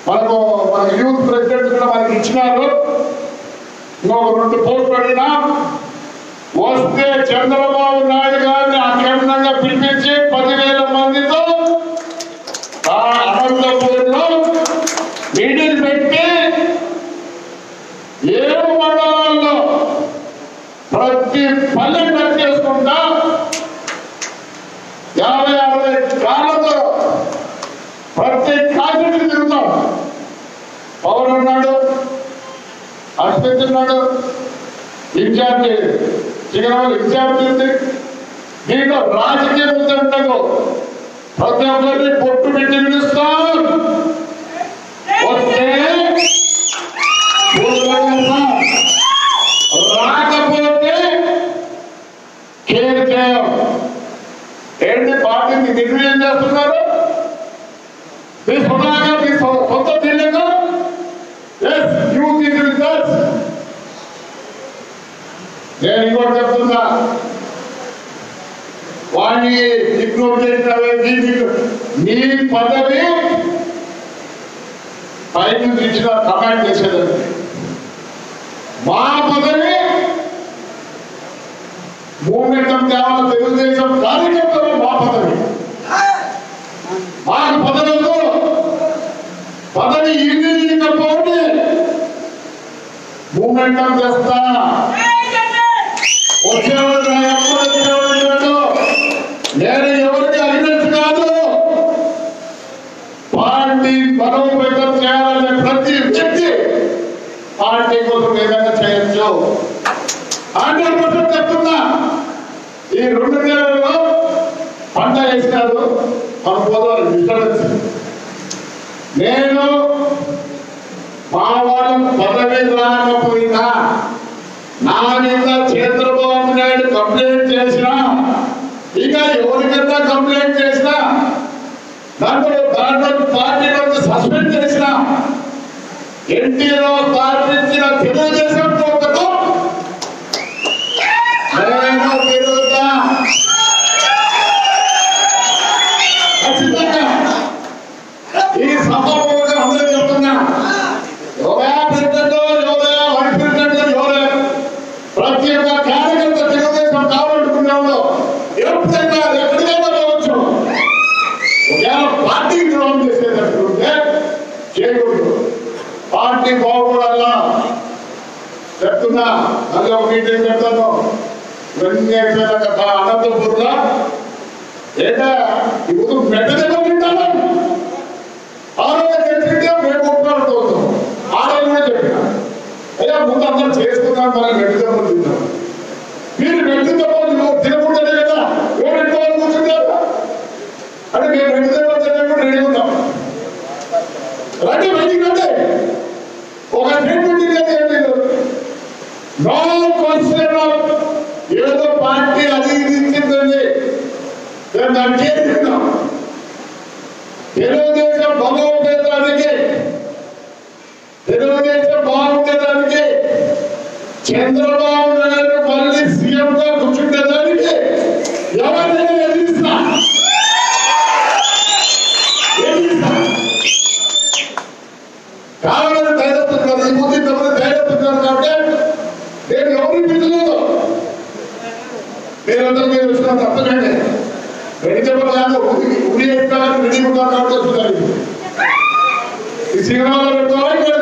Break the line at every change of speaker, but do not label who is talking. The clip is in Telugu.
మనకు మన యూత్ ప్రెసిడెంట్ కూడా మనకి ఇచ్చినారు ఇంకొక రెండు పోస్టులు అడిగినా వస్తే చంద్రబాబు నాయుడు గారిని అఖండంగా పిలిపించి పదివేల మందితో ఆ అనంతపూర్లో మీటింగ్ పెట్టి ఏడు మండలాల్లో ప్రతి పల్లె టచ్ చేసుకుంటా యాభై అరవై కార్లతో ప్రతి కాశీకి తిరుగుతాం పవన్ ఉన్నాడు అశ్విత్ ఉన్నాడు ఇన్ఛార్జి చిగరాలు ఇన్ఛార్జి ఉంది దీంట్లో రాజకీయ ముద్ద ఉండదు ప్రతి ఒక్కరిని పొట్టు పెట్టి పిలుస్తాం వస్తే ఊరుకోగలమా? రాకపోతే కేర్ చేయం ఏంటి పార్టీని నిర్ణయం చేస్తున్నారు మీ సొంతంగా మీ సొ- సొంత జిల్లాగా ఎస్ యూ దిస్ నేను ఇంకోటి చెప్తున్నా వాడిని ఇగ్నోర్ చేసినవే నీ పదవి పైకి ఇచ్చిన కమాండ్ చేసేదండి మా పదవి మూమెంటం తేవాలి తెలుగుదేశం కార్యకర్తలు మా పదవి మాకు పదవులతో పదవి ఇల్లు ఇకపోతే మూమెంటం చేస్తా వచ్చేవాడు నా ఎప్పుడు వచ్చేవాడు లేడు. నేను ఎవరికి అగ్నెస్ట్ కాదు పార్టీ బలోపేతం చేయాలనే ప్రతి వ్యక్తి పార్టీ కోసం ఏదైనా చేయొచ్చు హండ్రెడ్ పర్సెంట్ చెప్తున్నా ఈ రెండు నెలల్లో పంట వేసినారు మన పోదారు డిస్టర్బెన్స్ నేను మా వాళ్ళ పదవి రాకపోయినా నా మీద చంద్రబాబు నాయుడు కంప్లైంట్ చేసినా ఇక ఎవరికైనా కంప్లైంట్ చేసినా దాంట్లో దాంట్లో పార్టీ నుంచి సస్పెండ్ చేసిన ఎన్టీలో స్థాపించిన తెలుగుదేశం పోకతో నేను తిరుగుతా ఖచ్చితంగా ఈ సభలో అందరూ చెప్తున్నా ఎవరా ప్రెసిడెంట్ ఎవరా వైస్ ప్రెసిడెంట్ ఎవరా ప్రతి ఒక్క కార్యకర్త తెలుగుదేశం కావాలనుకున్నాడు ఎప్పుడైనా ఎక్కడికైనా పోవచ్చు ఒకవేళ పార్టీ ద్రోహం చేసేటట్టుంటే చేయకూడదు పార్టీ బాగుపడాలా చెప్తున్నా మళ్ళీ ఒక మీటింగ్ చెప్తాను ఇవన్నీ అయిపోయినాక అనంతపూర్లో ఏటా ఇప్పుడు మెట్టగా తింటాను ఆ రోజు చెప్పింటే మేము కొట్టుకోవడం ఆ రోజు కూడా చెప్పిన అయ్యా ముందు అందరూ చేసుకున్నాం మళ్ళీ మెట్టుగా తింటాం మీరు మెట్టుతో తినకూడదే కదా ఎవరు ఎక్కువ కూర్చుంటారు అంటే మేము రెండు దగ్గర తినకుండా రెడీ ఉన్నాం రండి బయటికి రండి ఒక స్టేట్మెంట్ లేదు ఏం లేదు నో క్వశ్చన్ ఆఫ్ ఏదో పార్టీ అది ఇది ఇచ్చిందండి నేను దాన్ని చేస్తున్నాం తెలుగుదేశం బలోపేతానికి తెలుగుదేశం బాగుండేదానికి చంద్రబాబు నాయుడు మళ్ళీ సీఎం గా కూర్చుండేదానికి ఎవరినైనా ఎదిరిస్తా ఎదిరిస్తా కావాలని ధైర్యస్తున్నారు ఈ ముందు ఇంతమంది ధైర్యస్తున్నారు కాబట్టి నేను ఎవరిని పిలుచుకోదు మీరందరూ మీరు వచ్చిన తప్పకండి వెజిటబుల్ కాదు ఉరి ఉరి వేస్తారని రెడీ ఉంటారు కాబట్టి వస్తున్నారు ఈ సినిమాలో పెట్టుకోవాలి